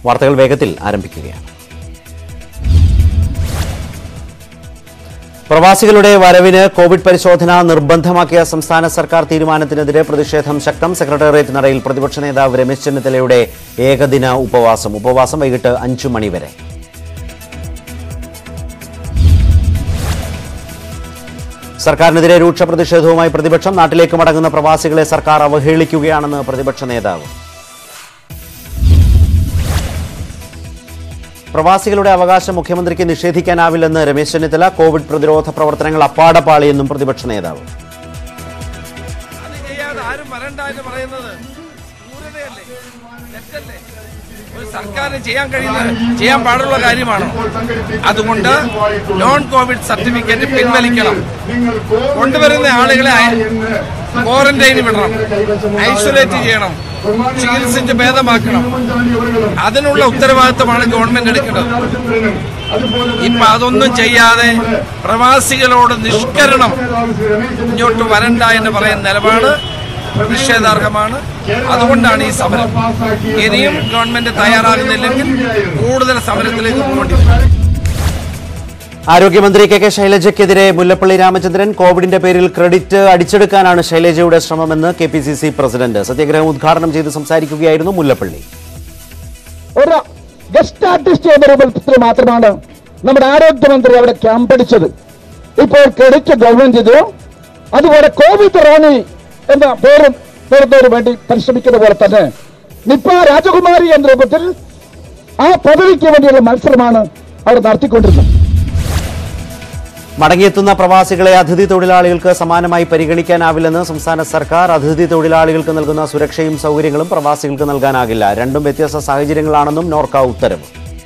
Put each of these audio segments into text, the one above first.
വാർത്തകൾ വേഗത്തിൽ ആരംഭിക്കുകയാണ് പ്രവാസികളുടെ വരവിന് കോവിഡ് പരിശോധന നിർബന്ധമാക്കിയ സംസ്ഥാന സർക്കാർ തീരുമാനത്തിനെതിരെ പ്രതിഷേധം ശക്തം സെക്രട്ടേറിയറ്റ് നടയിൽ പ്രതിപക്ഷ നേതാവ് രമേശ് ചെന്നിത്തലയുടെ ഏകദിന ഉപവാസം ഉപവാസം വൈകിട്ട് അഞ്ചു മണിവരെ സർക്കാരിനെതിരെ രൂക്ഷ പ്രതിഷേധവുമായി പ്രതിപക്ഷം നാട്ടിലേക്ക് മടങ്ങുന്ന പ്രവാസികളെ സർക്കാർ അവഹേളിക്കുകയാണെന്ന് പ്രതിപക്ഷ നേതാവ് പ്രവാസികളുടെ അവകാശം മുഖ്യമന്ത്രിക്ക് നിഷേധിക്കാനാവില്ലെന്ന് രമേശ് ചെന്നിത്തല കോവിഡ് പ്രതിരോധ പ്രവർത്തനങ്ങൾ അപ്പാടപ്പാളിയെന്നും പ്രതിപക്ഷ നേതാവ് അത് ചെയ്യാതെ ആരും വരണ്ട എന്ന് പറയുന്നത് ക്രൂരതയല്ലേ തെറ്റല്ലേ ഒരു സർക്കാരിന് ചെയ്യാൻ കഴിയുന്ന ചെയ്യാൻ പാടുള്ള കാര്യമാണോ അതുകൊണ്ട് നോൺ കോവിഡ് സർട്ടിഫിക്കറ്റ് പിൻവലിക്കണം കൊണ്ടുവരുന്ന ആളുകളെ ക്വാറന്റൈനിൽ വിടണം ഐസൊലേറ്റ് ചെയ്യണം ചികിത്സിച്ച് ഭേദമാക്കണം അതിനുള്ള ഉത്തരവാദിത്തമാണ് ഗവൺമെന്റ് എടുക്കേണ്ടത് ഇപ്പൊ അതൊന്നും ചെയ്യാതെ പ്രവാസികളോട് നിഷ്കരണം ഇങ്ങോട്ട് വരണ്ട എന്ന് പറയുന്ന നിലപാട് പ്രതിഷേധാർഹമാണ് അതുകൊണ്ടാണ് ഈ സമരം ഇനിയും ഗവൺമെന്റ് തയ്യാറാകുന്നില്ലെങ്കിൽ കൂടുതൽ സമരത്തിലേക്ക് പോകേണ്ടി വരും ആരോഗ്യമന്ത്രി കെ കെ ശൈലജയ്ക്കെതിരെ മുല്ലപ്പള്ളി രാമചന്ദ്രൻ കോവിഡിന്റെ പേരിൽ ക്രെഡിറ്റ് അടിച്ചെടുക്കാനാണ് ശൈലജയുടെ ശ്രമമെന്ന് K P C C president സത്യഗ്രഹം ഉദ്ഘാടനം ചെയ്ത് സംസാരിക്കുകയായിരുന്നു മുല്ലപ്പള്ളി ഒരു ഗസ്റ്റ് ആർട്ടിസ്റ്റ് എന്ന രൂപത്തിൽ മാത്രമാണ് നമ്മുടെ ആരോഗ്യമന്ത്രി അവിടെ ക്യാമ്പടിച്ചത് ഇപ്പോൾ ക്രെഡിറ്റ് ഗവൺമെന്റ് ചെയ്തു അതുപോലെ കോവിഡ് റാണി എന്ന പേരും പേരുന്നതിന് വേണ്ടി പരിശ്രമിക്കുന്ന പോലെ തന്നെ നിപ്പ രാജകുമാരി എന്ന രൂപത്തിൽ ആ പദവിക്ക് വേണ്ടിയുള്ള മത്സരമാണ് അവർ നടത്തിക്കൊണ്ടിരുന്നത് മടങ്ങിയെത്തുന്ന പ്രവാസികളെ അതിഥി തൊഴിലാളികൾക്ക് സമാനമായി പരിഗണിക്കാനാവില്ലെന്ന് സംസ്ഥാന സർക്കാർ അതിഥി തൊഴിലാളികൾക്ക് നൽകുന്ന സുരക്ഷയും സൗകര്യങ്ങളും പ്രവാസികൾക്ക് നൽകാനാകില്ല രണ്ടും വ്യത്യസ്ത സാഹചര്യങ്ങളാണെന്നും നോർക്ക ഉത്തരവ്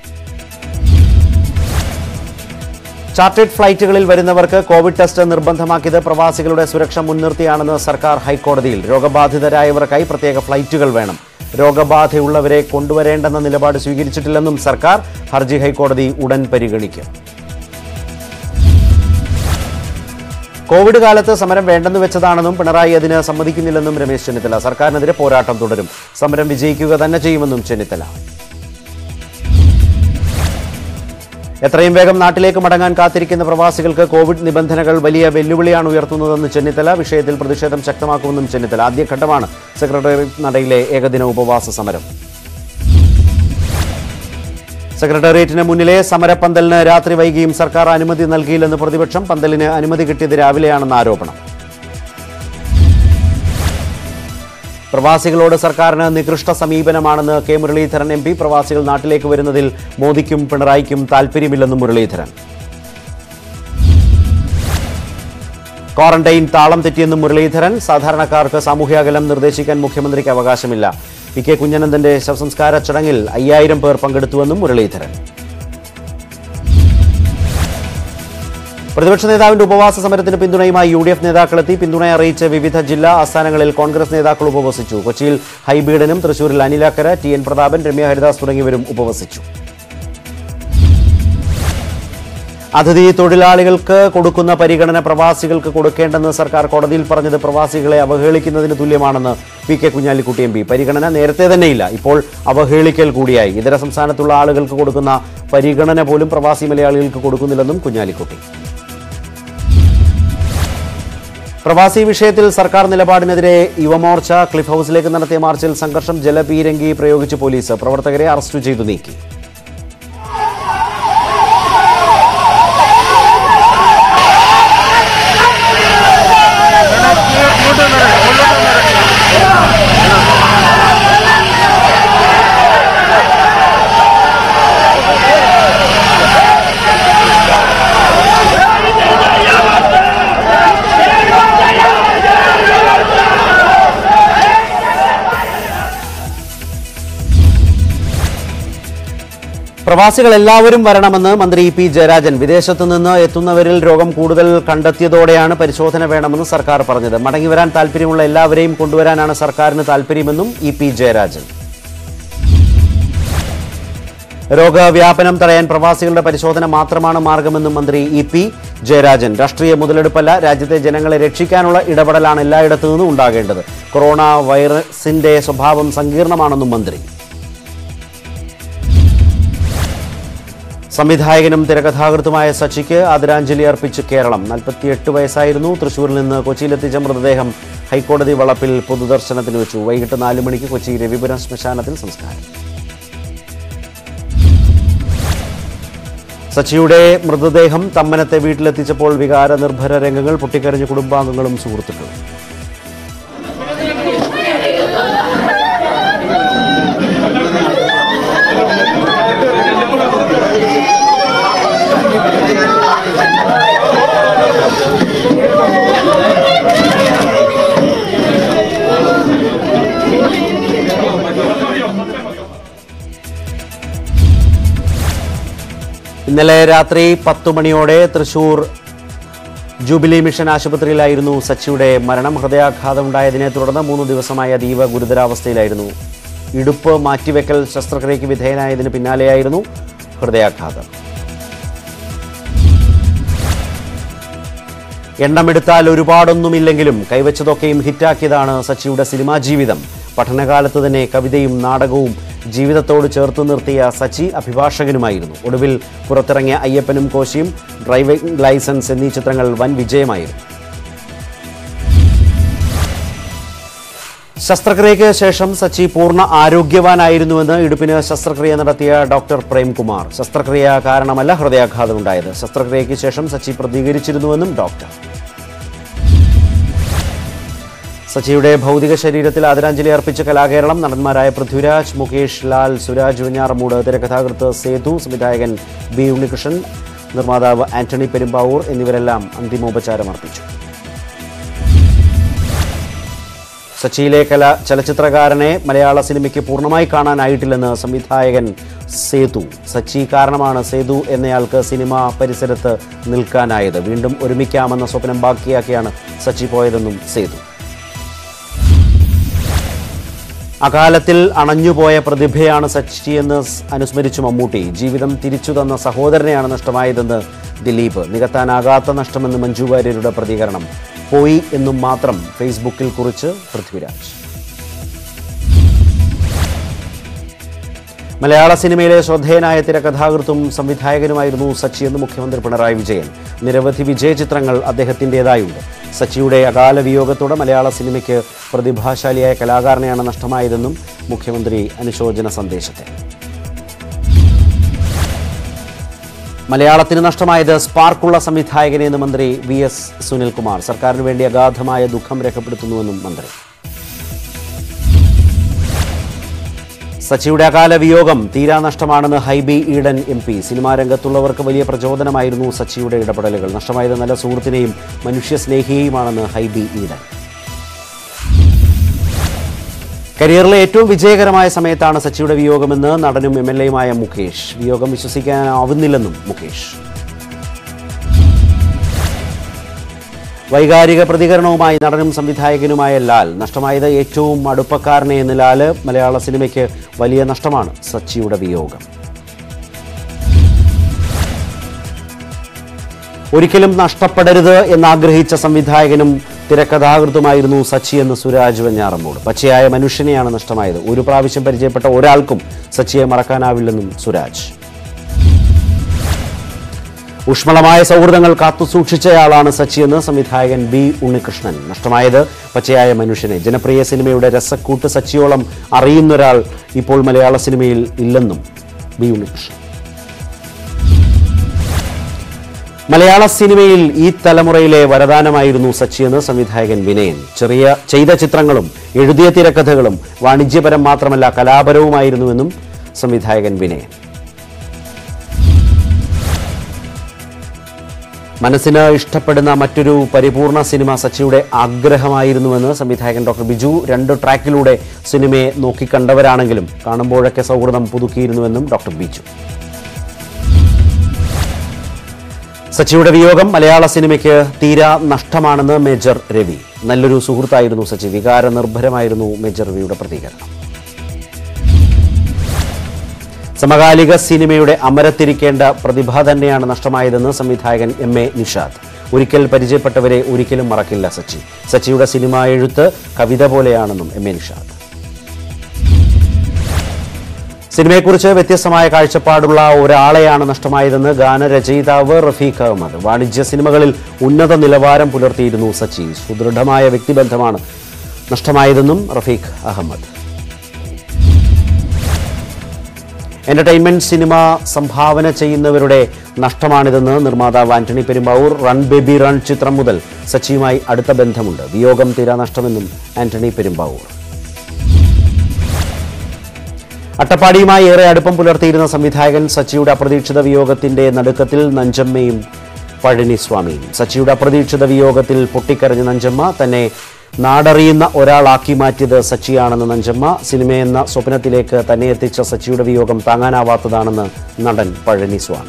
ചാർട്ടേഡ് ഫ്ലൈറ്റുകളിൽ വരുന്നവർക്ക് കോവിഡ് ടെസ്റ്റ് നിർബന്ധമാക്കിയത് പ്രവാസികളുടെ സുരക്ഷ മുൻനിർത്തിയാണെന്ന് സർക്കാർ ഹൈക്കോടതിയിൽ രോഗബാധിതരായവർക്കായി പ്രത്യേക ഫ്ലൈറ്റുകൾ വേണം രോഗബാധയുള്ളവരെ കൊണ്ടുവരേണ്ടെന്ന നിലപാട് സ്വീകരിച്ചിട്ടില്ലെന്നും സർക്കാർ ഹർജി ഹൈക്കോടതി ഉടൻ പരിഗണിക്കും കോവിഡ് കാലത്ത് സമരം വേണ്ടെന്ന് വെച്ചതാണെന്നും പിണറായി അതിന് സമ്മതിക്കുന്നില്ലെന്നും രമേശ് ചെന്നിത്തല സർക്കാരിനെതിരെ പോരാട്ടം തുടരും സമരം വിജയിക്കുക തന്നെ ചെയ്യുമെന്നും ചെന്നിത്തല എത്രയും വേഗം നാട്ടിലേക്ക് മടങ്ങാൻ കാത്തിരിക്കുന്ന പ്രവാസികൾക്ക് കോവിഡ് നിബന്ധനകൾ വലിയ വെല്ലുവിളിയാണ് ഉയർത്തുന്നതെന്ന് ചെന്നിത്തല വിഷയത്തിൽ പ്രതിഷേധം ശക്തമാക്കുമെന്നും ചെന്നിത്തല ആദ്യഘട്ടമാണ് സെക്രട്ടേറിയറ്റ് നടയിലെ ഏകദിന ഉപവാസ സമരം സെക്രട്ടേറിയറ്റിന് മുന്നിലെ സമരപ്പന്തലിന് രാത്രി വൈകിയും സർക്കാർ അനുമതി നൽകിയില്ലെന്ന് പ്രതിപക്ഷം പന്തലിന് അനുമതി കിട്ടിയത് രാവിലെയാണെന്ന് ആരോപണം പ്രവാസികളോട് സർക്കാരിന് നികൃഷ്ട സമീപനമാണെന്ന് കെ മുരളീധരൻ എം പി പ്രവാസികൾ നാട്ടിലേക്ക് വരുന്നതിൽ മോദിക്കും പിണറായിക്കും താൽപ്പര്യമില്ലെന്നും മുരളീധരൻ ക്വാറന്റൈൻ താളം തെറ്റിയെന്നും മുരളീധരൻ സാധാരണക്കാർക്ക് സാമൂഹ്യ നിർദ്ദേശിക്കാൻ മുഖ്യമന്ത്രിക്ക് അവകാശമില്ല പി കെ കുഞ്ഞനന്ദന്റെ ശവസംസ്കാര ചടങ്ങിൽ അയ്യായിരം പേർ പങ്കെടുത്തുവെന്നും മുരളീധരൻ പ്രതിപക്ഷ നേതാവിന്റെ ഉപവാസ സമരത്തിന് പിന്തുണയുമായി യു ഡി എഫ് നേതാക്കളെത്തി പിന്തുണ അറിയിച്ച് വിവിധ ജില്ലാ ആസ്ഥാനങ്ങളിൽ കോൺഗ്രസ് നേതാക്കൾ ഉപവസിച്ചു കൊച്ചിയിൽ ഹൈബീഡനും തൃശൂരിൽ അനിലാക്കര ടി എൻ പ്രതാപൻ രമ്യ ഹരിദാസ് തുടങ്ങിയവരും ഉപവസിച്ചു അതിഥി തൊഴിലാളികൾക്ക് കൊടുക്കുന്ന പരിഗണന പ്രവാസികൾക്ക് കൊടുക്കേണ്ടെന്ന് സർക്കാർ കോടതിയിൽ പറഞ്ഞത് പ്രവാസികളെ അവഹേളിക്കുന്നതിന് തുല്യമാണെന്ന് P K Kunhalikutty M P പരിഗണന നേരത്തെ തന്നെയില്ല ഇപ്പോൾ അവഹേളിക്കൽ കൂടിയായി ഇതര സംസ്ഥാനത്തുള്ള ആളുകൾക്ക് കൊടുക്കുന്ന പരിഗണന പോലും പ്രവാസി മലയാളികൾക്ക് കൊടുക്കുന്നില്ലെന്നും കുഞ്ഞാലിക്കുട്ടി പ്രവാസി വിഷയത്തിൽ സർക്കാർ നിലപാടിനെതിരെ യുവമോർച്ച ക്ലിഫ് ഹൌസിലേക്ക് നടത്തിയ മാർച്ചിൽ സംഘർഷം ജലപീരങ്കി പ്രയോഗിച്ച് പോലീസ് പ്രവർത്തകരെ അറസ്റ്റ് ചെയ്തു നീക്കി പ്രവാസികൾ എല്ലാവരും വരണമെന്ന് മന്ത്രി ഇ പി ജയരാജൻ വിദേശത്തു നിന്ന് എത്തുന്നവരിൽ രോഗം കൂടുതൽ കണ്ടെത്തിയതോടെയാണ് പരിശോധന വേണമെന്ന് സർക്കാർ പറഞ്ഞത് മടങ്ങിവരാൻ താൽപ്പര്യമുള്ള എല്ലാവരെയും കൊണ്ടുവരാനാണ് സർക്കാരിന് താൽപ്പര്യമെന്നും ഇ പി ജയരാജൻ രോഗവ്യാപനം തടയാൻ പ്രവാസികളുടെ പരിശോധന മാത്രമാണ് മാർഗമെന്നും മന്ത്രി ഇ പി ജയരാജൻ രാഷ്ട്രീയ മുതലെടുപ്പല്ല രാജ്യത്തെ ജനങ്ങളെ രക്ഷിക്കാനുള്ള ഇടപെടലാണ് എല്ലായിടത്തു നിന്നും ഉണ്ടാകേണ്ടത് കൊറോണ വൈറസിന്റെ സ്വഭാവം സങ്കീർണമാണെന്നും മന്ത്രി സംവിധായകനും തിരക്കഥാകൃത്തുമായ സച്ചിക്ക് ആദരാഞ്ജലി അർപ്പിച്ച് കേരളം നാൽപ്പത്തിയെട്ട് വയസ്സായിരുന്നു തൃശൂരിൽ നിന്ന് കൊച്ചിയിലെത്തിച്ച മൃതദേഹം ഹൈക്കോടതി വളപ്പിൽ പൊതുദർശനത്തിന് വെച്ചു വൈകിട്ട് നാല് മണിക്ക് കൊച്ചി രവിപുരം ശ്മശാനത്തിൽ സംസ്കാരം സച്ചിയുടെ മൃതദേഹം തമ്മനത്തെ വീട്ടിലെത്തിച്ചപ്പോൾ വികാരനിർഭര രംഗങ്ങൾ പൊട്ടിക്കരഞ്ഞ കുടുംബാംഗങ്ങളും സുഹൃത്തുക്കളും ഇന്നലെ രാത്രി പത്തു മണിയോടെ തൃശൂർ ജൂബിലി മിഷൻ ആശുപത്രിയിലായിരുന്നു സച്ചിയുടെ മരണം ഹൃദയാഘാതമുണ്ടായതിനെ തുടർന്ന് മൂന്ന് ദിവസമായി അതീവ ഗുരുതരാവസ്ഥയിലായിരുന്നു ഇടുപ്പ് മാറ്റിവെക്കൽ ശസ്ത്രക്രിയയ്ക്ക് വിധേയനായതിന് പിന്നാലെയായിരുന്നു ഹൃദയാഘാതം എണ്ണമെടുത്താൽ ഒരുപാടൊന്നുമില്ലെങ്കിലും കൈവച്ചതൊക്കെയും ഹിറ്റാക്കിയതാണ് സച്ചിയുടെ സിനിമാ ജീവിതം പഠനകാലത്ത് തന്നെ കവിതയും നാടകവും ജീവിതത്തോട് ചേർത്ത് നിർത്തിയ സച്ചി അഭിഭാഷകനുമായിരുന്നു ഒടുവിൽ പുറത്തിറങ്ങിയ അയ്യപ്പനും കോശിയും ഡ്രൈവിംഗ് ലൈസൻസ് എന്നീ ചിത്രങ്ങൾ വൻ വിജയമായിരുന്നു ശസ്ത്രക്രിയയ്ക്ക് ശേഷം സച്ചി പൂർണ്ണ ആരോഗ്യവാനായിരുന്നുവെന്ന് ഇടുപ്പിന് ശസ്ത്രക്രിയ നടത്തിയ ഡോക്ടർ പ്രേംകുമാർ ശസ്ത്രക്രിയ കാരണമല്ല ഹൃദയാഘാതമുണ്ടായത് ശസ്ത്രക്രിയയ്ക്ക് ശേഷം സച്ചി പ്രതികരിച്ചിരുന്നുവെന്നും ഡോക്ടർ സച്ചിയുടെ ഭൗതിക ശരീരത്തിൽ ആദരാഞ്ജലി അർപ്പിച്ച കലാകേരളം നടന്മാരായ പൃഥ്വിരാജ് മുകേഷ് ലാൽ സുരാജ് വെഞ്ഞാറമൂട് തിരക്കഥാകൃത്ത് സേതു സംവിധായകൻ ബി ഉണ്ണികൃഷ്ണൻ നിർമ്മാതാവ് ആന്റണി പെരുമ്പാവൂർ എന്നിവരെല്ലാം അന്തിമോപചാരം അർപ്പിച്ചു സച്ചിയിലെ കല ചലച്ചിത്രകാരനെ മലയാള സിനിമയ്ക്ക് പൂർണ്ണമായി കാണാനായിട്ടില്ലെന്ന് സംവിധായകൻ സേതു സച്ചി കാരണമാണ് സേതു എന്നയാൾക്ക് സിനിമ പരിസരത്ത് നിൽക്കാനായത് വീണ്ടും ഒരുമിക്കാമെന്ന സ്വപ്നം ബാക്കിയാക്കിയാണ് സച്ചി പോയതെന്നും സേതു അകാലത്തിൽ അണഞ്ഞുപോയ പ്രതിഭയാണ് സച്ചിയെന്ന് സ് അനുസ്മരിച്ചു മമ്മൂട്ടി ജീവിതം തിരിച്ചു തന്ന സഹോദരനെയാണ് നഷ്ടമായതെന്ന് ദിലീപ് നികത്താനാകാത്ത നഷ്ടമെന്ന് മഞ്ജു വാര്യരുടെ പ്രതികരണം പോയി എന്നും മാത്രം ഫേസ്ബുക്കിൽ കുറിച്ച് പൃഥ്വിരാജ് മലയാള സിനിമയിലെ ശ്രദ്ധേയനായ തിരക്കഥാകൃത്തും സംവിധായകനുമായിരുന്നു സച്ചി എന്ന് മുഖ്യമന്ത്രി പിണറായി വിജയൻ നിരവധി വിജയ ചിത്രങ്ങൾ അദ്ദേഹത്തിൻ്റെതായുണ്ട് സച്ചിയുടെ അകാല വിയോഗത്തോടെ മലയാള സിനിമയ്ക്ക് പ്രതിഭാശാലിയായ കലാകാരനെയാണ് നഷ്ടമായതെന്നും മുഖ്യമന്ത്രി അനുശോചന സന്ദേശത്തിൽ മലയാളത്തിന് നഷ്ടമായത് സ്പാർക്കുള്ള സംവിധായകനെ എന്ന് മന്ത്രി വി എസ് സുനിൽകുമാർ സർക്കാരിന് വേണ്ടി അഗാധമായ ദുഃഖം രേഖപ്പെടുത്തുന്നുവെന്നും മന്ത്രി സച്ചിയുടെ അകാല വിയോഗം തീരാനഷ്ടമാണെന്ന് Hibi Eden M P cinema രംഗത്തുള്ളവർക്ക് വലിയ പ്രചോദനമായിരുന്നു സച്ചിയുടെ ഇടപെടലുകൾ നഷ്ടമായത് നല്ല സുഹൃത്തിനെയും മനുഷ്യസ്നേഹിയെയുമാണെന്ന് ഹൈബി ഈഡൻ കരിയറിലെ ഏറ്റവും വിജയകരമായ സമയത്താണ് സച്ചിയുടെ വിയോഗമെന്ന് നടനും എം എൽ എയുമായ മുകേഷ് വിയോഗം വിശ്വസിക്കാനാവുന്നില്ലെന്നും മുകേഷ് വൈകാരിക പ്രതികരണവുമായി നടനും സംവിധായകനുമായ ലാൽ നഷ്ടമായത് ഏറ്റവും അടുപ്പക്കാരനെ എന്ന് ലാല് മലയാള സിനിമയ്ക്ക് വലിയ നഷ്ടമാണ് സച്ചിയുടെ വിയോഗം ഒരിക്കലും നഷ്ടപ്പെടരുത് എന്നാഗ്രഹിച്ച സംവിധായകനും തിരക്കഥാകൃത്തുമായിരുന്നു സച്ചി എന്ന് സുരാജ് വെഞ്ഞാറമ്മൂട് പച്ചയായ മനുഷ്യനെയാണ് നഷ്ടമായത് ഒരു പ്രാവശ്യം പരിചയപ്പെട്ട ഒരാൾക്കും സച്ചിയെ മറക്കാനാവില്ലെന്നും സുരാജ് ഊഷ്മളമായ സൗഹൃദങ്ങൾ കാത്തുസൂക്ഷിച്ചയാളാണ് സച്ചിയെന്ന് സംവിധായകൻ ബി ഉണ്ണികൃഷ്ണൻ നഷ്ടമായത് പച്ചയായ മനുഷ്യനെ ജനപ്രിയ സിനിമയുടെ രസക്കൂട്ട് സച്ചിയോളം അറിയുന്നൊരാൾ ഇപ്പോൾ മലയാള സിനിമയിൽ ഇല്ലെന്നും ബി ഉണ്ണികൃഷ്ണൻ മലയാള സിനിമയിൽ ഈ തലമുറയിലെ വരദാനമായിരുന്നു സച്ചിയെന്ന് സംവിധായകൻ വിനയൻ ചെറിയ ചെയ്ത ചിത്രങ്ങളും എഴുതിയ തിരക്കഥകളും വാണിജ്യപരം മാത്രമല്ല കലാപരവുമായിരുന്നുവെന്നും സംവിധായകൻ വിനയൻ മനസ്സിന് ഇഷ്ടപ്പെടുന്ന മറ്റൊരു പരിപൂർണ സിനിമ സച്ചിയുടെ ആഗ്രഹമായിരുന്നുവെന്ന് സംവിധായകൻ ഡോക്ടർ ബിജു രണ്ട് ട്രാക്കിലൂടെ സിനിമയെ നോക്കിക്കണ്ടവരാണെങ്കിലും കാണുമ്പോഴൊക്കെ സൗഹൃദം പുതുക്കിയിരുന്നുവെന്നും ഡോക്ടർ ബിജു സച്ചിയുടെ വിയോഗം മലയാള സിനിമയ്ക്ക് തീരാ നഷ്ടമാണെന്ന് മേജർ രവി നല്ലൊരു സുഹൃത്തായിരുന്നു സച്ചി വികാര നിർഭരമായിരുന്നു മേജർ രവിയുടെ പ്രതികരണം സമകാലിക സിനിമയുടെ അമരത്തിരിക്കേണ്ട പ്രതിഭ തന്നെയാണ് നഷ്ടമായതെന്ന് സംവിധായകൻ എം എ നിഷാദ് ഒരിക്കൽ പരിചയപ്പെട്ടവരെ ഒരിക്കലും മറക്കില്ല സച്ചി സച്ചിയുടെ സിനിമ എഴുത്ത് കവിത പോലെയാണെന്നും എം എ നിഷാദ് സിനിമയെക്കുറിച്ച് വ്യത്യസ്തമായ കാഴ്ചപ്പാടുള്ള ഒരാളെയാണ് നഷ്ടമായതെന്ന് ഗാനരചയിതാവ് റഫീഖ് അഹമ്മദ് വാണിജ്യ സിനിമകളിൽ ഉന്നത നിലവാരം പുലർത്തിയിരുന്നു സച്ചി സുദൃഢമായ വ്യക്തിബന്ധമാണ് നഷ്ടമായതെന്നും റഫീഖ് അഹമ്മദ് എന്റർടൈൻമെന്റ് സിനിമ സംഭാവന ചെയ്യുന്നവരുടെ നഷ്ടമാണിതെന്ന് നിർമ്മാതാവ് Antony Perumbavoor run baby run ചിത്രം മുതൽ സച്ചിയുമായി അടുത്ത ബന്ധമുണ്ട് വിയോഗം തീരാ നഷ്ടമെന്നും ആന്റണി പെരുമ്പാവൂർ അട്ടപ്പാടിയുമായി ഏറെ അടുപ്പം പുലർത്തിയിരുന്ന സംവിധായകൻ സച്ചിയുടെ അപ്രതീക്ഷിത വിയോഗത്തിന്റെ നടുക്കത്തിൽ നഞ്ചമ്മയും പഴനിസ്വാമിയും സച്ചിയുടെ അപ്രതീക്ഷിത വിയോഗത്തിൽ പൊട്ടിക്കരഞ്ഞ നഞ്ചമ്മ തന്നെ നാടറിയുന്ന ഒരാളാക്കി മാറ്റിയത് സച്ചിയാണെന്ന് നഞ്ചമ്മ സിനിമയെന്ന സ്വപ്നത്തിലേക്ക് തന്നെ എത്തിച്ച സച്ചിയുടെ വിയോഗം താങ്ങാനാവാത്തതാണെന്ന് നടൻ പഴനിസ്വാമി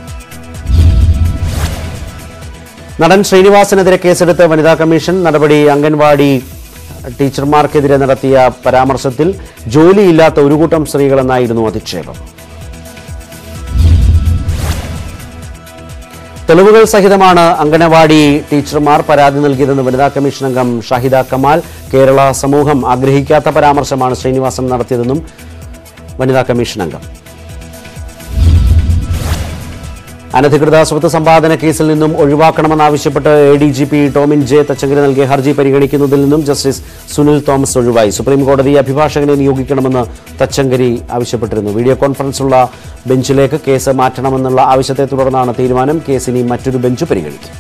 നടൻ ശ്രീനിവാസനെതിരെ കേസെടുത്ത വനിതാ കമ്മീഷൻ നടപടി അംഗൻവാടി ടീച്ചർമാർക്കെതിരെ നടത്തിയ പരാമർശത്തിൽ ജോലിയില്ലാത്ത ഒരു കൂട്ടം സ്ത്രീകളെന്നായിരുന്നു അധിക്ഷേപം തെളിവുകൾ സഹിതമാണ് അംഗനവാടി ടീച്ചർമാർ പരാതി നൽകിയതെന്ന് വനിതാ കമ്മീഷൻ അംഗം ഷാഹിദ കമാൽ കേരള സമൂഹം ആഗ്രഹിക്കാത്ത പരാമർശമാണ് ശ്രീനിവാസൻ നടത്തിയതെന്നും വനിതാ കമ്മീഷൻ അംഗം അനധികൃത സ്വത്ത് സമ്പാദന കേസിൽ നിന്നും ഒഴിവാക്കണമെന്നാവശ്യപ്പെട്ട് A D G P Tomin J Thachankary നൽകിയ ഹർജി പരിഗണിക്കുന്നതിൽ നിന്നും ജസ്റ്റിസ് സുനിൽ തോമസ് ഒഴിവായി സുപ്രീം കോടതി അഭിഭാഷകനെ നിയോഗിക്കണമെന്ന് തച്ചങ്കരി ആവശ്യപ്പെട്ടിരുന്നു വീഡിയോ കോൺഫറൻസുള്ള ബെഞ്ചിലേക്ക് കേസ് മാറ്റണമെന്നുള്ള ആവശ്യത്തെ തുടർന്നാണ് തീരുമാനം കേസ് ഇനി മറ്റൊരു ബെഞ്ച് പരിഗണിക്കും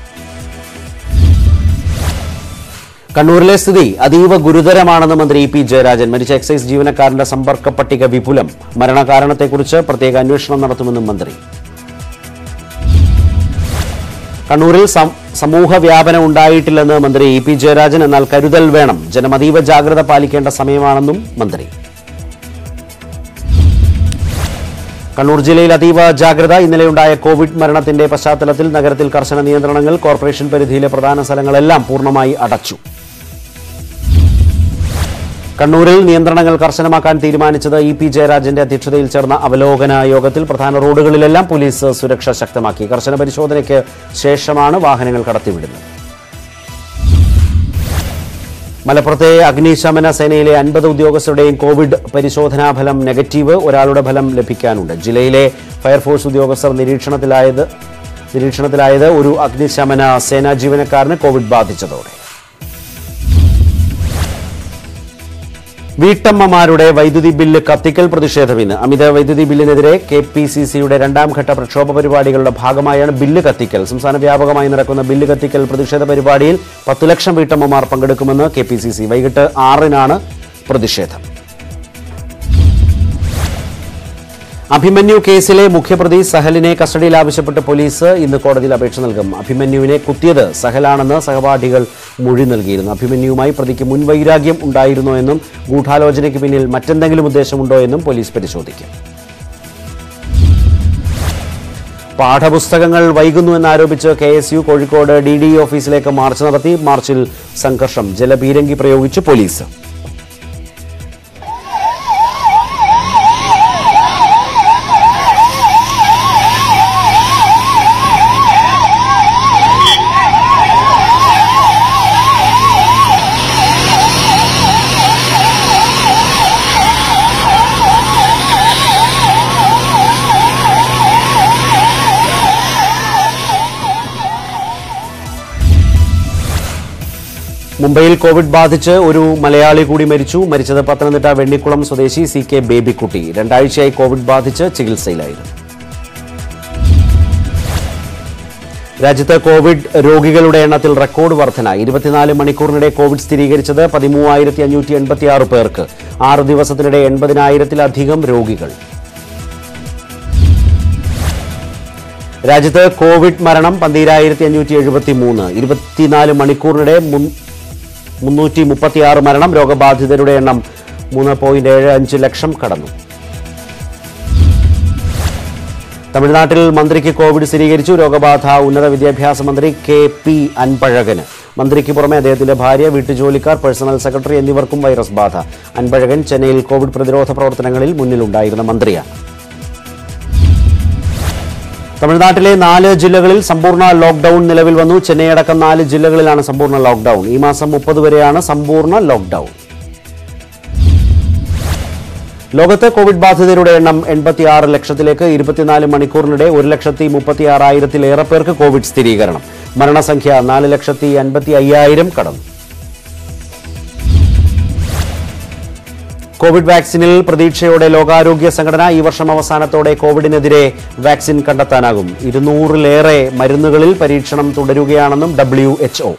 കണ്ണൂരിലെ സ്ഥിതി അതീവ ഗുരുതരമാണെന്ന് മന്ത്രി ഇ പി ജയരാജൻ മരിച്ച എക്സൈസ് ജീവനക്കാരന്റെ സമ്പർക്ക പട്ടിക വിപുലം മരണകാരണത്തെക്കുറിച്ച് പ്രത്യേക അന്വേഷണം നടത്തുമെന്നും മന്ത്രി കണ്ണൂരിൽ സം- സമൂഹ വ്യാപനം ഉണ്ടായിട്ടില്ലെന്ന് മന്ത്രി ഇ പി ജയരാജൻ എന്നാൽ കരുതൽ വേണം ജനം അതീവ ജാഗ്രത പാലിക്കേണ്ട സമയമാണെന്നും മന്ത്രി കണ്ണൂർ ജില്ലയിൽ അതീവ ജാഗ്രത ഇന്നലെയുണ്ടായ കോവിഡ് മരണത്തിന്റെ പശ്ചാത്തലത്തിൽ നഗരത്തിൽ കർശന നിയന്ത്രണങ്ങൾ കോർപ്പറേഷൻ പരിധിയിലെ പ്രധാന സ്ഥലങ്ങളെല്ലാം പൂർണ്ണമായി അടച്ചു കണ്ണൂരിൽ നിയന്ത്രണങ്ങൾ കർശനമാക്കാൻ തീരുമാനിച്ചത് ഇ പി ജയരാജന്റെ അധ്യക്ഷതയിൽ ചേർന്ന അവലോകന യോഗത്തിൽ പ്രധാന റോഡുകളിലെല്ലാം പോലീസ് സുരക്ഷ ശക്തമാക്കി കർശന പരിശോധനയ്ക്ക് ശേഷമാണ് വാഹനങ്ങൾ കടത്തിവിടുന്നത് മലപ്പുറത്തെ അഗ്നിശമന സേനയിലെ അൻപത് ഉദ്യോഗസ്ഥരുടെയും കോവിഡ് പരിശോധനാ ഫലം നെഗറ്റീവ് ഒരാളുടെ ഫലം ലഭിക്കാനുണ്ട് ജില്ലയിലെ ഫയർഫോഴ്സ് ഉദ്യോഗസ്ഥർ നിരീക്ഷണത്തിലായത് നിരീക്ഷണത്തിലായത് ഒരു അഗ്നിശമന സേനാ ജീവനക്കാരന് കോവിഡ് ബാധിച്ചതോടെ വീട്ടമ്മമാരുടെ വൈദ്യുതി ബില്ല് കത്തിക്കൽ പ്രതിഷേധം ഇന്ന് അമിത വൈദ്യുതി ബില്ലിനെതിരെ കെ പി സി സിയുടെ രണ്ടാം ഘട്ട പ്രക്ഷോഭ പരിപാടികളുടെ ഭാഗമായാണ് ബില്ല് കത്തിക്കൽ സംസ്ഥാന വ്യാപകമായി നടക്കുന്ന ബില്ല് കത്തിക്കൽ പ്രതിഷേധ പരിപാടിയിൽ പത്തു ലക്ഷം വീട്ടമ്മമാർ പങ്കെടുക്കുമെന്ന് കെ പി സി സി വൈകിട്ട് ആറിനാണ് പ്രതിഷേധം അഭിമന്യു കേസിലെ മുഖ്യപ്രതി സഹലിനെ കസ്റ്റഡിയിൽ ആവശ്യപ്പെട്ട് പോലീസ് ഇന്ന് കോടതിയിൽ അപേക്ഷ നൽകും അഭിമന്യുവിനെ കുത്തിയത് സഹലാണെന്ന് സഹപാഠികൾ മൊഴി നൽകിയിരുന്നു അഭിമന്യുവുമായി പ്രതിക്ക് മുൻവൈരാഗ്യം ഉണ്ടായിരുന്നോ എന്നും ഗൂഢാലോചനയ്ക്ക് പിന്നിൽ മറ്റെന്തെങ്കിലും ഉദ്ദേശമുണ്ടോ എന്നും പോലീസ് പരിശോധിക്കും പാഠപുസ്തകങ്ങൾ വൈകുന്നു എന്നാരോപിച്ച് K S U Kozhikode D D ഓഫീസിലേക്ക് മാർച്ച് നടത്തി മാർച്ചിൽ സംഘർഷം ജലപീരങ്കി പ്രയോഗിച്ച് പോലീസ് മുംബൈയിൽ കോവിഡ് ബാധിച്ച് ഒരു മലയാളി കൂടി മരിച്ചു മരിച്ചത് പത്തനംതിട്ട വെണ്ണിക്കുളം സ്വദേശി സി കെ ബേബിക്കുട്ടി രണ്ടാഴ്ചയായി കോവിഡ് ബാധിച്ച് ചികിത്സയിലായിരുന്നു രാജ്യത്ത് കോവിഡ് രോഗികളുടെ എണ്ണത്തിൽ റെക്കോർഡ് വർധന ഇരുപത്തിനാല് മണിക്കൂറിനിടെ കോവിഡ് സ്ഥിരീകരിച്ചത് പതിമൂവായിരത്തി അഞ്ഞൂറ്റി എൺപത്തിയാറ് പേർക്ക് ആറ് ദിവസത്തിനിടെ എൺപതിനായിരത്തിലധികം രോഗികൾ രാജ്യത്ത് കോവിഡ് മരണം പന്തിരായിരത്തി അഞ്ഞൂറ്റി എഴുപത്തി മൂന്ന് ഇരുപത്തിനാല് മണിക്കൂറിനിടെ മുൻ- മുന്നൂറ്റി മുപ്പത്തിയാറ് മരണം രോഗബാധിതരുടെ എണ്ണം മൂന്ന് പോയിന്റ് ഏഴ് അഞ്ച് ലക്ഷം കടന്നു തമിഴ്നാട്ടിൽ മന്ത്രിക്ക് കോവിഡ് സ്ഥിരീകരിച്ചു രോഗബാധ ഉന്നത വിദ്യാഭ്യാസ മന്ത്രി കെ പി അൻപഴകന് മന്ത്രിക്ക് പുറമെ അദ്ദേഹത്തിന്റെ ഭാര്യ വീട്ടുജോലിക്കാർ പേഴ്സണൽ സെക്രട്ടറി എന്നിവർക്കും വൈറസ് ബാധ അൻപഴകൻ ചെന്നൈയിൽ കോവിഡ് പ്രതിരോധ പ്രവർത്തനങ്ങളിൽ മുന്നിലുണ്ടായിരുന്ന മന്ത്രിയാണ് തമിഴ്നാട്ടിലെ നാല് ജില്ലകളിൽ സമ്പൂർണ്ണ ലോക്ഡൌൺ നിലവിൽ വന്നു ചെന്നൈ അടക്കം നാല് ജില്ലകളിലാണ് സമ്പൂർണ്ണ ലോക്ഡൌൺ ഈ മാസം മുപ്പത് വരെയാണ് സമ്പൂർണ്ണ ലോക്ഡൌൺ ലോകത്ത് കോവിഡ് ബാധിതരുടെ എണ്ണം എൺപത്തിയാറ് ലക്ഷത്തിലേക്ക് ഇരുപത്തിനാല് മണിക്കൂറിനിടെ ഒരു ലക്ഷത്തി മുപ്പത്തി ആറായിരത്തിലേറെ പേർക്ക് കോവിഡ് സ്ഥിരീകരണം മരണസംഖ്യ നാല് ലക്ഷത്തി അൻപത്തി അയ്യായിരം കടന്നു കോവിഡ് വാക്സിനിൽ പ്രതീക്ഷയോടെ ലോകാരോഗ്യ സംഘടന ഈ വർഷം അവസാനത്തോടെ കോവിഡിനെതിരെ വാക്സിൻ കണ്ടെത്താനാകും ഇരുന്നൂറിലേറെ മരുന്നുകളിൽ പരീക്ഷണം തുടരുകയാണെന്നും ഡബ്ല്യു എച്ച്ഒ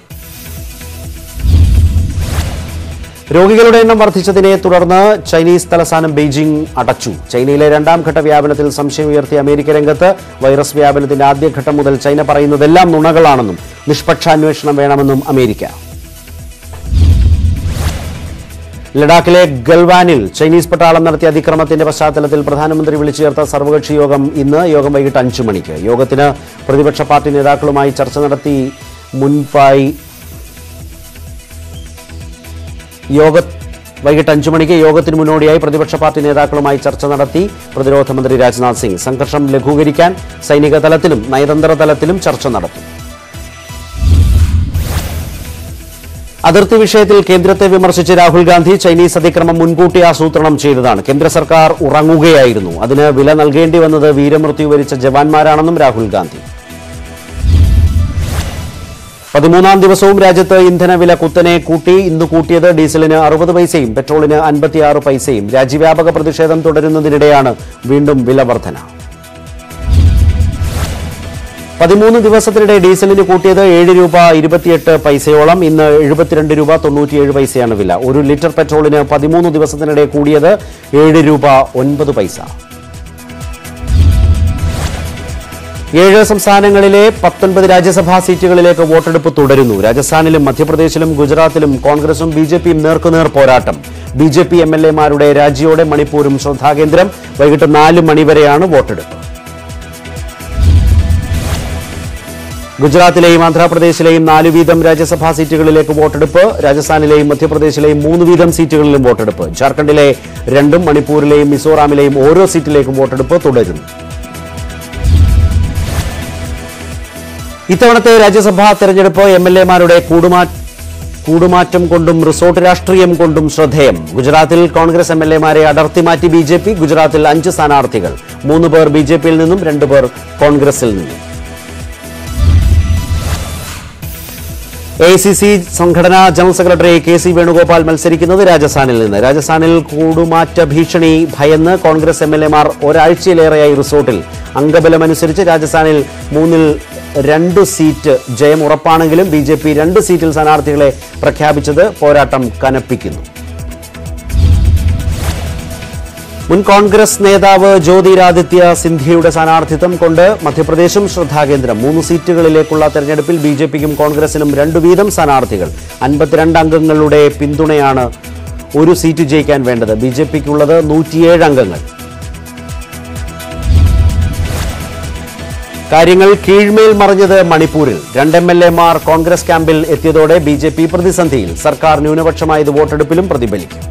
രോഗികളുടെ എണ്ണം വർദ്ധിച്ചതിനെ തുടർന്ന് ചൈനീസ് തലസ്ഥാനം ബെയ്ജിംഗ് അടച്ചു ചൈനയിലെ രണ്ടാം ഘട്ട വ്യാപനത്തിൽ സംശയം ഉയർത്തിയ അമേരിക്ക രംഗത്ത് വൈറസ് വ്യാപനത്തിന്റെ ആദ്യഘട്ടം മുതൽ ചൈന പറയുന്നതെല്ലാം നുണകളാണെന്നും നിഷ്പക്ഷാന്വേഷണം വേണമെന്നും അമേരിക്ക ലഡാക്കിലെ ഗൽവാനിൽ ചൈനീസ് പട്ടാളം നടത്തിയ അതിക്രമത്തിന്റെ പശ്ചാത്തലത്തിൽ പ്രധാനമന്ത്രി വിളിച്ചു ചേർത്ത സർവകക്ഷി യോഗം ഇന്ന് യോഗം വൈകിട്ട് അഞ്ചു മണിക്ക് യോഗത്തിന് പ്രതിപക്ഷ പാർട്ടി നേതാക്കളുമായി ചർച്ച നടത്തി മുൻപായി യോഗ വൈകിട്ട് അഞ്ചു മണിക്ക് യോഗത്തിന് മുന്നോടിയായി പ്രതിപക്ഷ പാർട്ടി നേതാക്കളുമായി ചർച്ച നടത്തി പ്രതിരോധ മന്ത്രി രാജ്നാഥ് സിംഗ് സംഘർഷം ലഘൂകരിക്കാൻ സൈനിക തലത്തിലും നയതന്ത്ര തലത്തിലും ചർച്ച നടത്തും അതിർത്തി വിഷയത്തിൽ കേന്ദ്രത്തെ വിമർശിച്ച് രാഹുൽ ഗാന്ധി ചൈനീസ് അതിക്രമം മുൻകൂട്ടി ആസൂത്രണം ചെയ്തതാണ് കേന്ദ്ര സർക്കാർ ഉറങ്ങുകയായിരുന്നു അതിന് വില നൽകേണ്ടി വന്നത് വീരമൃത്യു വരിച്ച ജവാന്മാരാണെന്നും രാഹുൽ ഗാന്ധി പതിമൂന്നാം ദിവസവും രാജ്യത്ത് ഇന്ധനവില കുത്തനെ കൂട്ടി ഇന്ന് കൂട്ടിയത് ഡീസലിന് അറുപത് പൈസയും പെട്രോളിന് അൻപത്തിയാറ് പൈസയും രാജ്യവ്യാപക പ്രതിഷേധം തുടരുന്നതിനിടെയാണ് വീണ്ടും വില വർധന പതിമൂന്ന് ദിവസത്തിനിടെ ഡീസലിന് കൂട്ടിയത് ഏഴ് രൂപ ഇരുപത്തിയെട്ട് പൈസയോളം ഇന്ന് എഴുപത്തിരണ്ട് രൂപ തൊണ്ണൂറ്റിയേഴ് പൈസയാണ് വില ഒരു ലിറ്റർ പെട്രോളിന് പതിമൂന്ന് ദിവസത്തിനിടെ കൂടിയത് ഏഴ് രൂപ ഒൻപത് പൈസ ഏഴ് സംസ്ഥാനങ്ങളിലെ പത്തൊൻപത് രാജ്യസഭാ സീറ്റുകളിലേക്ക് വോട്ടെടുപ്പ് തുടരുന്നു രാജസ്ഥാനിലും മധ്യപ്രദേശിലും ഗുജറാത്തിലും കോൺഗ്രസും ബി ജെ പിയും നേർക്കുനേർ പോരാട്ടം B J P M L എമാരുടെ രാജിയോടെ മണിപ്പൂരും ശ്രദ്ധാകേന്ദ്രം വൈകിട്ട് നാല് മണിവരെയാണ് വോട്ടെടുപ്പ് ഗുജറാത്തിലെയും ആന്ധ്രാപ്രദേശിലെയും നാല് വീതം രാജ്യസഭാ സീറ്റുകളിലേക്ക് വോട്ടെടുപ്പ് രാജസ്ഥാനിലെയും മധ്യപ്രദേശിലെയും മൂന്ന് വീതം സീറ്റുകളിലും വോട്ടെടുപ്പ് ജാർഖണ്ഡിലെ രണ്ടും മണിപ്പൂരിലെയും മിസോറാമിലെയും ഓരോ സീറ്റിലേക്കും വോട്ടെടുപ്പ് തുടരുന്നു ഇത്തവണത്തെ രാജ്യസഭാ തെരഞ്ഞെടുപ്പ് എം എൽ എമാരുടെ കൂടുമാറ്റം കൊണ്ടും റിസോർട്ട് രാഷ്ട്രീയം കൊണ്ടും ശ്രദ്ധേയം ഗുജറാത്തിൽ കോൺഗ്രസ് എം എൽ എമാരെ അടർത്തി മാറ്റി ബി ജെ പി ഗുജറാത്തിൽ അഞ്ച് സ്ഥാനാർത്ഥികൾ മൂന്ന് പേർ ബി ജെ പിയിൽ നിന്നും രണ്ടു പേർ കോൺഗ്രസിൽ നിന്നും എ ഐ സി സി സംഘടനാ general secretary K C Venugopal മത്സരിക്കുന്നത് രാജസ്ഥാനിൽ നിന്ന് രാജസ്ഥാനിൽ കൂടുമാറ്റ ഭീഷണി ഭയന്ന് കോൺഗ്രസ് എം എൽ എമാർ ഒരാഴ്ചയിലേറെയായി റിസോർട്ടിൽ അംഗബലമനുസരിച്ച് രാജസ്ഥാനിൽ മൂന്നിൽ രണ്ട് സീറ്റ് ജയം ഉറപ്പാണെങ്കിലും ബി ജെ പി രണ്ട് സീറ്റിൽ സ്ഥാനാർത്ഥികളെ പ്രഖ്യാപിച്ചത് പോരാട്ടം കനപ്പിക്കുന്നു മുൻ കോൺഗ്രസ് നേതാവ് ജ്യോതിരാദിത്യ സിന്ധ്യയുടെ സ്ഥാനാർത്ഥിത്വം കൊണ്ട് മധ്യപ്രദേശും ശ്രദ്ധാകേന്ദ്രം മൂന്ന് സീറ്റുകളിലേക്കുള്ള തെരഞ്ഞെടുപ്പിൽ ബി ജെ പിക്കും കോൺഗ്രസിനും രണ്ടു വീതം സ്ഥാനാർത്ഥികൾ അൻപത്തിരണ്ട് അംഗങ്ങളുടെ പിന്തുണയാണ് ഒരു സീറ്റ് ജയിക്കാൻ വേണ്ടത് ബി ജെ പിക്കുള്ളത് നൂറ്റിയേഴ് അംഗങ്ങൾ കാര്യങ്ങൾ കീഴ്മേൽ മറിഞ്ഞത് മണിപ്പൂരിൽ രണ്ട് എം എൽ എമാർ കോൺഗ്രസ് ക്യാമ്പിൽ എത്തിയതോടെ ബി ജെ പി പ്രതിസന്ധിയിൽ സർക്കാർ ന്യൂനപക്ഷമായത് വോട്ടെടുപ്പിലും പ്രതിഫലിക്കും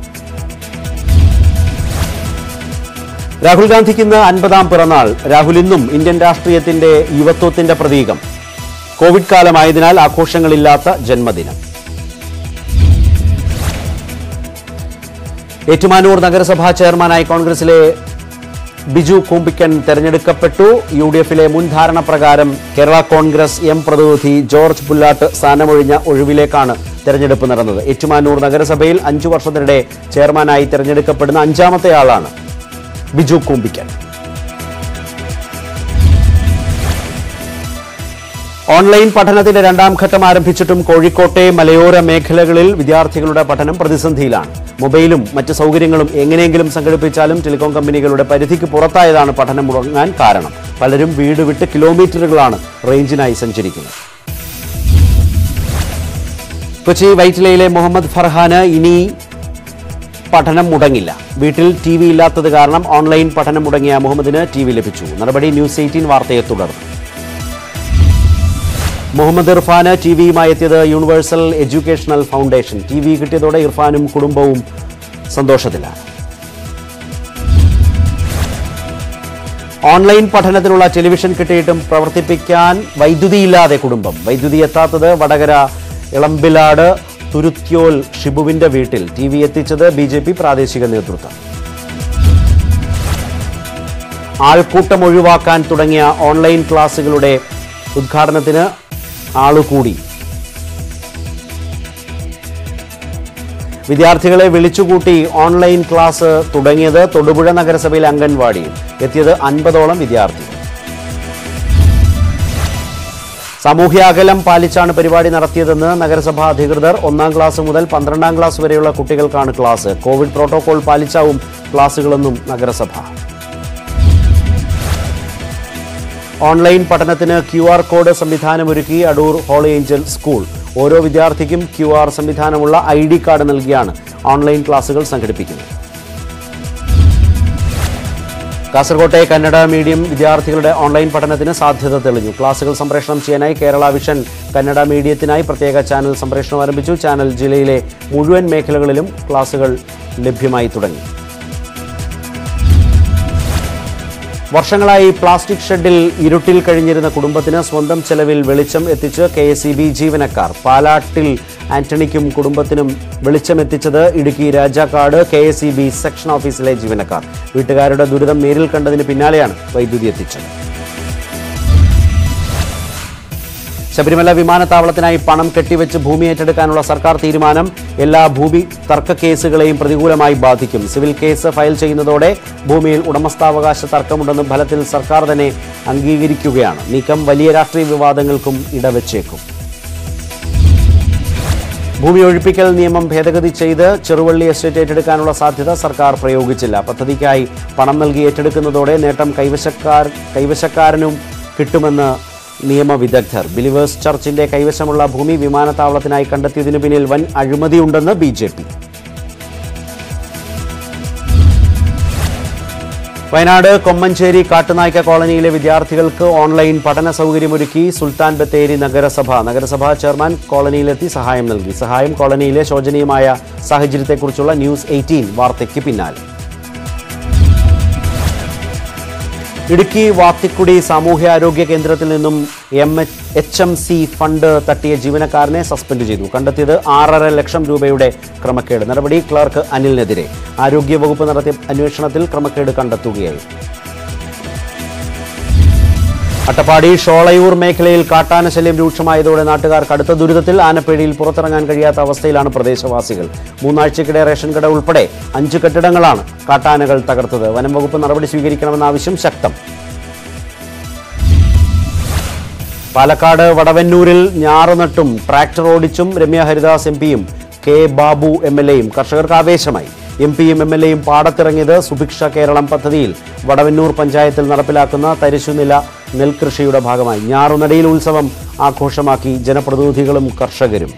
രാഹുൽ ഗാന്ധിക്ക് ഇന്ന് അൻപതാം പിറന്നാൾ രാഹുൽ ഇന്നും ഇന്ത്യൻ രാഷ്ട്രീയത്തിന്റെ യുവത്വത്തിന്റെ പ്രതീകം കോവിഡ് കാലമായതിനാൽ ആഘോഷങ്ങളില്ലാത്ത ജന്മദിനം ഏറ്റുമാനൂർ നഗരസഭാ ചെയർമാനായി കോൺഗ്രസിലെ ബിജു കൂമ്പിക്കൻ തെരഞ്ഞെടുക്കപ്പെട്ടു യു ഡി എഫിലെ മുൻ ധാരണ പ്രകാരം കേരള കോൺഗ്രസ് എം പ്രതിനിധി ജോർജ് പുല്ലാട്ട് സ്ഥാനമൊഴിഞ്ഞ ഒഴിവിലേക്കാണ് തെരഞ്ഞെടുപ്പ് നടന്നത് ഏറ്റുമാനൂർ നഗരസഭയിൽ അഞ്ചു വർഷത്തിനിടെ ചെയർമാനായി തെരഞ്ഞെടുക്കപ്പെടുന്ന അഞ്ചാമത്തെ ആളാണ് ബിജു കൂമ്പിക്കൻ ഓൺലൈൻ പഠനത്തിന്റെ രണ്ടാം ഘട്ടം ആരംഭിച്ചിട്ടും കോഴിക്കോട്ടെ മലയോര മേഖലകളിൽ വിദ്യാർത്ഥികളുടെ പഠനം പ്രതിസന്ധിയിലാണ് മൊബൈലും മറ്റ് സൗകര്യങ്ങളും എങ്ങനെയെങ്കിലും സംഘടിപ്പിച്ചാലും ടെലികോം കമ്പനികളുടെ പരിധിക്ക് പുറത്തായതാണ് പഠനം മുടങ്ങാൻ കാരണം പലരും വീട് വിട്ട് കിലോമീറ്ററുകളാണ് റേഞ്ചിനായി സഞ്ചരിക്കുന്നത് കൊച്ചി വൈറ്റിലയിലെ മുഹമ്മദ് ഫർഹാന് ഇനി പഠനം മുടങ്ങില്ല വീട്ടിൽ ടി വി ഇല്ലാത്തത് കാരണം ഓൺലൈൻ പഠനം മുടങ്ങിയ മുഹമ്മദിന് ടി വി ലഭിച്ചു നടപടി ന്യൂസ് എയ്റ്റീൻ വാർത്തയെ തുടർന്നു മുഹമ്മദ് ഇർഫാന് ടി വിയുമായി എത്തിയത് universal educational foundation T V കിട്ടിയതോടെ ഇർഫാനും കുടുംബവും സന്തോഷത്തിലാണ് ഓൺലൈൻ പഠനത്തിനുള്ള ടെലിവിഷൻ കിട്ടിയിട്ടും പ്രവർത്തിപ്പിക്കാൻ വൈദ്യുതിയില്ലാതെ കുടുംബം വൈദ്യുതി എത്താത്തത് വടകര ഇളമ്പിലാട് തുരുത്യോൽ ഷിബുവിന്റെ വീട്ടിൽ ടി വി എത്തിച്ചത് ബി പ്രാദേശിക നേതൃത്വം ആൾക്കൂട്ടം ഒഴിവാക്കാൻ തുടങ്ങിയ ഓൺലൈൻ ക്ലാസുകളുടെ ഉദ്ഘാടനത്തിന് ആളുകൂടി വിദ്യാർത്ഥികളെ വിളിച്ചുകൂട്ടി ഓൺലൈൻ ക്ലാസ് തുടങ്ങിയത് തൊടുപുഴ നഗരസഭയിലെ അംഗൻവാടിയിൽ എത്തിയത് അൻപതോളം വിദ്യാർത്ഥികൾ സാമൂഹ്യ അകലം പാലിച്ചാണ് പരിപാടി നടത്തിയതെന്ന് നഗരസഭാ അധികൃതർ ഒന്നാം ക്ലാസ് മുതൽ പന്ത്രണ്ടാം ക്ലാസ് വരെയുള്ള കുട്ടികൾക്കാണ് ക്ലാസ് കോവിഡ് പ്രോട്ടോകോൾ പാലിച്ചാവും ക്ലാസുകളെന്നും നഗരസഭ ഓൺലൈൻ പഠനത്തിന് ക്യു ആർ കോഡ് സംവിധാനമൊരുക്കി അടൂർ ഹോളി ഏഞ്ചൽ സ്കൂൾ ഓരോ വിദ്യാർത്ഥിക്കും ക്യു ആർ സംവിധാനമുള്ള ഐ ഡി കാർഡ് നൽകിയാണ് ഓൺലൈൻ ക്ലാസുകൾ സംഘടിപ്പിക്കുന്നത് കാസർകോട്ടെ കന്നഡ മീഡിയം വിദ്യാർത്ഥികളുടെ ഓൺലൈൻ പഠനത്തിന് സാധ്യത തെളിഞ്ഞു ക്ലാസുകൾ സംപ്രേഷണം ചെയ്യാനായി കേരള വിഷൻ കന്നഡ മീഡിയത്തിനായി പ്രത്യേക ചാനൽ സംപ്രേഷണം ആരംഭിച്ചു ചാനൽ ജില്ലയിലെ മുഴുവൻ മേഖലകളിലും ക്ലാസുകൾ ലഭ്യമായി തുടങ്ങി വർഷങ്ങളായി പ്ലാസ്റ്റിക് ഷെഡിൽ ഇരുട്ടിൽ കഴിഞ്ഞിരുന്ന കുടുംബത്തിന് സ്വന്തം ചെലവിൽ വെളിച്ചം എത്തിച്ച് കെ എസ് ഇ ബി ജീവനക്കാർ പാലാട്ടിൽ ആന്റണിക്കും കുടുംബത്തിനും വെളിച്ചം എത്തിച്ചത് Idukki Rajakkad K S E B section ഓഫീസിലെ ജീവനക്കാർ വീട്ടുകാരുടെ ദുരിതം നേരിൽ കണ്ടതിന് പിന്നാലെയാണ് വൈദ്യുതി എത്തിച്ചത് ശബരിമല വിമാനത്താവളത്തിനായി പണം കെട്ടിവെച്ച് ഭൂമി ഏറ്റെടുക്കാനുള്ള സർക്കാർ തീരുമാനം എല്ലാ ഭൂമി തർക്ക കേസുകളെയും പ്രതികൂലമായി ബാധിക്കും സിവിൽ കേസ് ഫയൽ ചെയ്യുന്നതോടെ ഭൂമിയിൽ ഉടമസ്ഥാവകാശ തർക്കമുണ്ടെന്ന് ഫലത്തിൽ സർക്കാർ തന്നെ അംഗീകരിക്കുകയാണ് നീക്കം വലിയ രാഷ്ട്രീയ വിവാദങ്ങൾക്കും ഇടവച്ചേക്കും ഭൂമി ഒഴിപ്പിക്കൽ നിയമം ഭേദഗതി ചെയ്ത് ചെറുവള്ളി എസ്റ്റേറ്റ് ഏറ്റെടുക്കാനുള്ള സാധ്യത സർക്കാർ പ്രയോഗിച്ചില്ല പദ്ധതിക്കായി പണം നൽകി ഏറ്റെടുക്കുന്നതോടെ നേട്ടം കൈവശക്കാർ കൈവശക്കാരനും കിട്ടുമെന്ന് നിയമവിദഗ്ധർ ബിലിവേഴ്സ് ചർച്ചിന്റെ കൈവശമുള്ള ഭൂമി വിമാനത്താവളത്തിനായി കണ്ടെത്തിയതിനു പിന്നിൽ വൻ അഴിമതിയുണ്ടെന്ന് B J P Wayanad Kommancheri Kattunaikka കോളനിയിലെ വിദ്യാർത്ഥികൾക്ക് ഓൺലൈൻ പഠന സൗകര്യമൊരുക്കി സുൽത്താൻ ബത്തേരി നഗരസഭ നഗരസഭാ ചെയർമാൻ കോളനിയിലെത്തി സഹായം നൽകി സഹായം കോളനിയിലെ ശോചനീയമായ സാഹചര്യത്തെക്കുറിച്ചുള്ള ന്യൂസ് എയ്റ്റീൻ വാർത്തയ്ക്ക് പിന്നാലെ ഇടുക്കി വാത്തിക്കുടി സാമൂഹ്യാരോഗ്യ കേന്ദ്രത്തിൽ നിന്നും M H M C fund തട്ടിയ ജീവനക്കാരനെ സസ്പെൻഡ് ചെയ്തു കണ്ടെത്തിയത് ആറര ലക്ഷം രൂപയുടെ ക്രമക്കേട് നടപടി ക്ലർക്ക് അനിലിനെതിരെ ആരോഗ്യവകുപ്പ് നടത്തിയ അന്വേഷണത്തിൽ ക്രമക്കേട് കണ്ടെത്തുകയായി അട്ടപ്പാടി ഷോളയൂർ മേഖലയിൽ കാട്ടാന ശല്യം രൂക്ഷമായതോടെ നാട്ടുകാർ കടുത്ത ദുരിതത്തിൽ ആനപ്പേടിയിൽ പുറത്തിറങ്ങാൻ കഴിയാത്ത അവസ്ഥയിലാണ് പ്രദേശവാസികൾ മൂന്നാഴ്ചക്കിടെ റേഷൻ കട ഉൾപ്പെടെ അഞ്ച് കെട്ടിടങ്ങളാണ് കാട്ടാനകൾ തകർത്തത് വനം വകുപ്പ് നടപടി സ്വീകരിക്കണമെന്ന ആവശ്യം ശക്തം പാലക്കാട് വടവന്നൂരിൽ ഞാറുനട്ടും ട്രാക്ടർ ഓടിച്ചും രമ്യ ഹരിദാസ് എം പിയും കെ ബാബു എം എൽ എയും കർഷകർക്ക് ആവേശമായി എം പിയും എം എൽ എയും പാടത്തിറങ്ങിയത് സുഭിക്ഷ കേരളം പദ്ധതിയിൽ വടവന്നൂർ പഞ്ചായത്തിൽ നടപ്പിലാക്കുന്ന തരിശുനില നെൽകൃഷിയുടെ ഭാഗമായി ഞാറുനടയിൽ ഉത്സവം ആഘോഷമാക്കി ജനപ്രതിനിധികളും കർഷകരും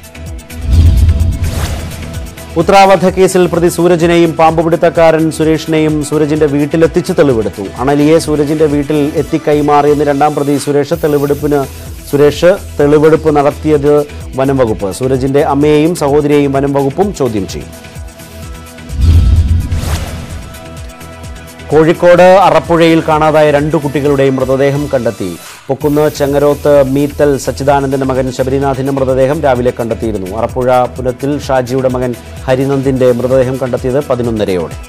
ഉത്തരാവധ കേസിൽ പ്രതി സൂരജിനെയും പാമ്പുപിടുത്തക്കാരൻ സുരേഷിനെയും സൂരജിന്റെ വീട്ടിലെത്തിച്ച് തെളിവെടുത്തു അണലിയെ സൂരജിന്റെ വീട്ടിൽ എത്തിക്കൈമാറിയെന്ന് രണ്ടാം പ്രതി സുരേഷ് തെളിവെടുപ്പിന് സുരേഷ് തെളിവെടുപ്പ് നടത്തിയത് വനം വകുപ്പ് സൂരജിന്റെ അമ്മയെയും സഹോദരിയെയും വനം വകുപ്പും ചോദ്യം ചെയ്യും കോഴിക്കോട് അറപ്പുഴയിൽ കാണാതായ രണ്ടു കുട്ടികളുടെയും മൃതദേഹം കണ്ടെത്തി പൊക്കുന്ന് ചെങ്ങരോത്ത് മീത്തൽ സച്ചിദാനന്ദന്റെ മകൻ ശബരിനാഥിന്റെ മൃതദേഹം രാവിലെ കണ്ടെത്തിയിരുന്നു അറപ്പുഴ പുനത്തിൽ ഷാജിയുടെ മകൻ ഹരിനന്ദിന്റെ മൃതദേഹം കണ്ടെത്തിയത് പതിനൊന്നരയോടെ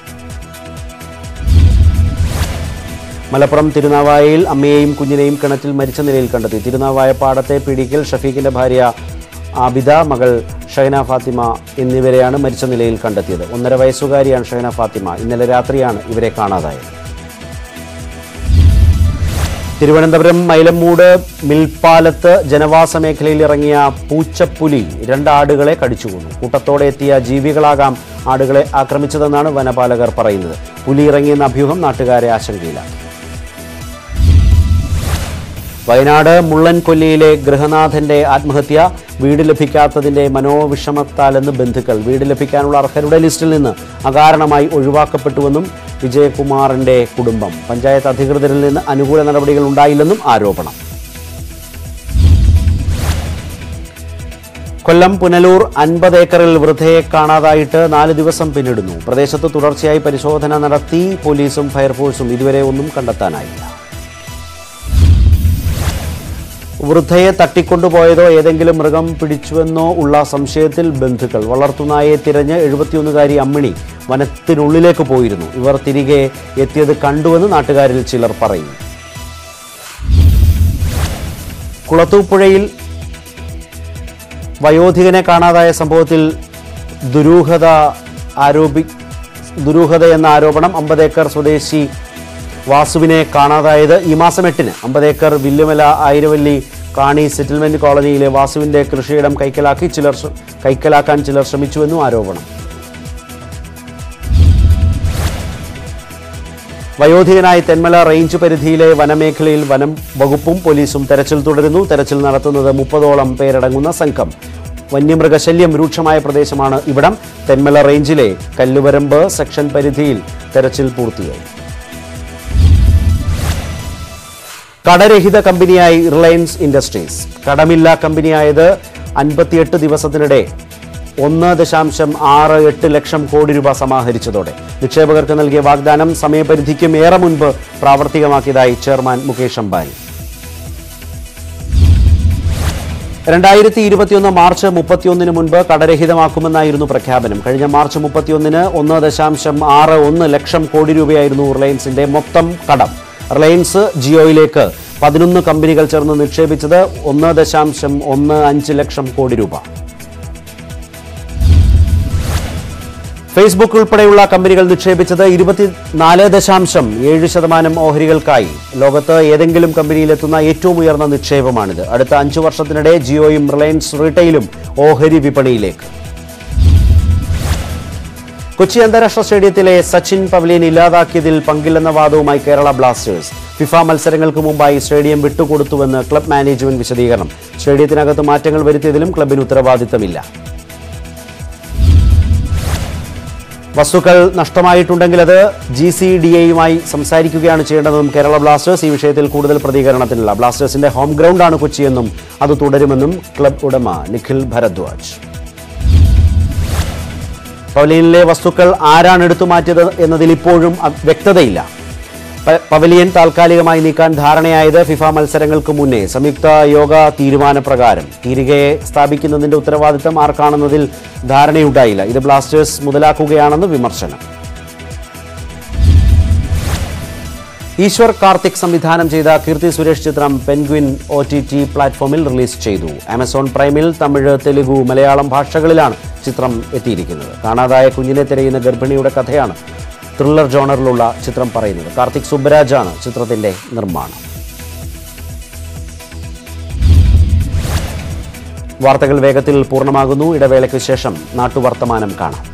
മലപ്പുറം തിരുനാവായയിൽ അമ്മയെയും കുഞ്ഞിനെയും കിണറ്റിൽ മരിച്ച നിലയിൽ കണ്ടെത്തി തിരുനാവായ പാടത്തെ പീടിക്കൽ ഷഫീഖിന്റെ ഭാര്യ ആബിദ മകൾ ഷഹന ഫാത്തിമ എന്നിവരെയാണ് മരിച്ച നിലയിൽ കണ്ടെത്തിയത് ഒന്നര വയസ്സുകാരിയാണ് ഷഹന ഫാത്തിമ ഇന്നലെ രാത്രിയാണ് ഇവരെ കാണാതായത് തിരുവനന്തപുരം മൈലമ്മൂട് മിൽപ്പാലത്ത് ജനവാസ മേഖലയിൽ ഇറങ്ങിയ പൂച്ചപ്പുലി രണ്ട് ആടുകളെ കടിച്ചുകൊന്നു കൂട്ടത്തോടെ എത്തിയ ജീവികളാകാം ആടുകളെ ആക്രമിച്ചതെന്നാണ് വനപാലകർ പറയുന്നത് പുലി ഇറങ്ങിയെന്ന അഭ്യൂഹം നാട്ടുകാരെ ആശങ്കയിലാക്കി വയനാട് മുള്ളൻകൊല്ലിയിലെ ഗൃഹനാഥന്റെ ആത്മഹത്യ വീട് ലഭിക്കാത്തതിന്റെ മനോവിഷമത്താലെന്ന് ബന്ധുക്കൾ വീട് ലഭിക്കാനുള്ള അർഹരുടെ ലിസ്റ്റിൽ നിന്ന് അകാരണമായി ഒഴിവാക്കപ്പെട്ടുവെന്നും വിജയകുമാറിന്റെ കുടുംബം പഞ്ചായത്ത് അധികൃതരിൽ നിന്ന് അനുകൂല നടപടികൾ ഉണ്ടായില്ലെന്നും ആരോപണം കൊല്ലം പുനലൂർ അൻപത് ഏക്കറിൽ വൃദ്ധയെ കാണാതായിട്ട് നാല് ദിവസം പിന്നിടുന്നു പ്രദേശത്ത് തുടർച്ചയായി പരിശോധന നടത്തി പോലീസും ഫയർഫോഴ്സും ഇതുവരെ ഒന്നും കണ്ടെത്താനായില്ല വൃദ്ധയെ തട്ടിക്കൊണ്ടുപോയതോ ഏതെങ്കിലും മൃഗം പിടിച്ചുവെന്നോ ഉള്ള സംശയത്തിൽ ബന്ധുക്കൾ വളർത്തുനായെ തിരഞ്ഞ് എഴുപത്തിയൊന്നുകാരി അമ്മിണി വനത്തിനുള്ളിലേക്ക് പോയിരുന്നു ഇവർ തിരികെ എത്തിയത് കണ്ടുവെന്ന് നാട്ടുകാരിൽ ചിലർ പറയുന്നു കുളത്തൂപ്പുഴയിൽ വയോധികനെ കാണാതായ സംഭവത്തിൽ ദുരൂഹത ആരോപി ദുരൂഹത എന്ന ആരോപണം അമ്പതേക്കർ സ്വദേശി വാസുവിനെ കാണാതായത് ഈ മാസം എട്ടിന് അമ്പതേക്കർ വില്ലുമല ആയിരവല്ലി കാണി സെറ്റിൽമെന്റ് കോളനിയിലെ വാസുവിന്റെ കൃഷിയിടം കൈക്കലാക്കി ചിലർ ശ്ര- കൈക്കലാക്കാൻ ചിലർ ശ്രമിച്ചുവെന്നും ആരോപണം വയോധികനായി തെന്മല റേഞ്ച് പരിധിയിലെ വനമേഖലയിൽ വനം വകുപ്പും പോലീസും തെരച്ചിൽ തുടരുന്നു തെരച്ചിൽ നടത്തുന്നത് മുപ്പതോളം പേരടങ്ങുന്ന സംഘം വന്യമൃഗശല്യം രൂക്ഷമായ പ്രദേശമാണ് ഇവിടം തെന്മല റേഞ്ചിലെ കല്ലുവരമ്പ് സെക്ഷൻ പരിധിയിൽ തെരച്ചിൽ പൂർത്തിയായി കടരഹിത കമ്പനിയായി റിലയൻസ് ഇൻഡസ്ട്രീസ് കടമില്ലാ കമ്പനിയായത് അൻപത്തിയെട്ട് ദിവസത്തിനിടെ ഒന്ന് ദശാംശം ആറ് എട്ട് ലക്ഷം കോടി രൂപ സമാഹരിച്ചതോടെ നിക്ഷേപകർക്ക് നൽകിയ വാഗ്ദാനം സമയപരിധിക്കും ഏറെ മുൻപ് പ്രാവർത്തികമാക്കിയതായി ചെയർമാൻ മുകേഷ് അംബാനി രണ്ടായിരത്തി ഇരുപത്തിയൊന്ന് മാർച്ച് മുപ്പത്തിയൊന്നിന് മുൻപ് കടരഹിതമാക്കുമെന്നായിരുന്നു പ്രഖ്യാപനം കഴിഞ്ഞ മാർച്ച് മുപ്പത്തിയൊന്നിന് ഒന്ന് ദശാംശം ആറ് ഒന്ന് ലക്ഷം കോടി രൂപയായിരുന്നു റിലയൻസിന്റെ മൊത്തം കടം റിലയൻസ് ജിയോയിലേക്ക് പതിനൊന്ന് കമ്പനികൾ ചേർന്ന് നിക്ഷേപിച്ചത് ഒന്ന് ദശാംശം ഒന്ന് അഞ്ച് ലക്ഷം കോടി രൂപ ഫേസ്ബുക്ക് ഉൾപ്പെടെയുള്ള കമ്പനികൾ നിക്ഷേപിച്ചത് ഇരുപത്തിനാല് ദശാംശം ഏഴ് ശതമാനം ഓഹരികൾക്കായി ലോകത്ത് ഏതെങ്കിലും കമ്പനിയിലെത്തുന്ന ഏറ്റവും ഉയർന്ന നിക്ഷേപമാണിത് അടുത്ത അഞ്ചു വർഷത്തിനിടെ ജിയോയും റിലയൻസ് റീറ്റെയിലും ഓഹരി വിപണിയിലേക്ക് കൊച്ചി അന്താരാഷ്ട്ര സ്റ്റേഡിയത്തിലെ സച്ചിൻ പവലിയൻ ഇല്ലാതാക്കിയതിൽ പങ്കില്ലെന്ന വാദവുമായി കേരള ബ്ലാസ്റ്റേഴ്സ് ഫിഫ മത്സരങ്ങൾക്ക് മുമ്പായി സ്റ്റേഡിയം വിട്ടുകൊടുത്തുവെന്ന് ക്ലബ് മാനേജ്മെന്റ് വിശദീകരണം സ്റ്റേഡിയത്തിനകത്ത് മാറ്റങ്ങൾ വരുത്തിയതിലും ക്ലബിന് ഉത്തരവാദിത്തമില്ല വസ്തുക്കൾ നഷ്ടമായിട്ടുണ്ടെങ്കിൽ അത് ജി സി ഡി എയുമായി സംസാരിക്കുകയാണ് ചെയ്യേണ്ടതെന്നും കേരള ബ്ലാസ്റ്റേഴ്സ് ഈ വിഷയത്തിൽ കൂടുതൽ പ്രതികരണത്തിനില്ല ബ്ലാസ്റ്റേഴ്സിന്റെ ഹോം ഗ്രൗണ്ടാണ് കൊച്ചിയെന്നും അത് തുടരുമെന്നും ക്ലബ് ഉടമ നിഖിൽ ഭരദ്വാജ് പവലിയനിലെ വസ്തുക്കൾ ആരാണ് എടുത്തു മാറ്റിയത് എന്നതിൽ ഇപ്പോഴും അ- വ്യക്തതയില്ല പ- പവലിയൻ താൽക്കാലികമായി നീക്കാൻ ധാരണയായത് ഫിഫ മത്സരങ്ങൾക്ക് മുന്നേ സംയുക്ത യോഗ തീരുമാനപ്രകാരം തിരികെ സ്ഥാപിക്കുന്നതിന്റെ ഉത്തരവാദിത്തം ആർക്കാണെന്നതിൽ ധാരണയുണ്ടായില്ല ഇത് ബ്ലാസ്റ്റേഴ്സ് മുതലാക്കുകയാണെന്ന് വിമർശനം ഈശ്വർ കാർത്തിക് സംവിധാനം ചെയ്ത കീർത്തി സുരേഷ് ചിത്രം പെൻഗ്വിൻ ഒ ടി ടി പ്ലാറ്റ്ഫോമിൽ റിലീസ് ചെയ്തു ആമസോൺ പ്രൈമിൽ തമിഴ് തെലുഗു മലയാളം ഭാഷകളിലാണ് ചിത്രം എത്തിയിരിക്കുന്നത് കാണാതായ കുഞ്ഞിനെ തിരയുന്ന ഗർഭിണിയുടെ കഥയാണ് ത്രില്ലർ ജോണറിലുള്ള ചിത്രം പറയുന്നത് കാർത്തിക് സുബ്ബരാജാണ് ചിത്രത്തിന്റെ നിർമ്മാണം വാർത്തകൾ വേഗത്തിൽ പൂർണ്ണമാകുന്നു ഇടവേളയ്ക്ക് ശേഷം നാട്ടുവർത്തമാനം കാണാം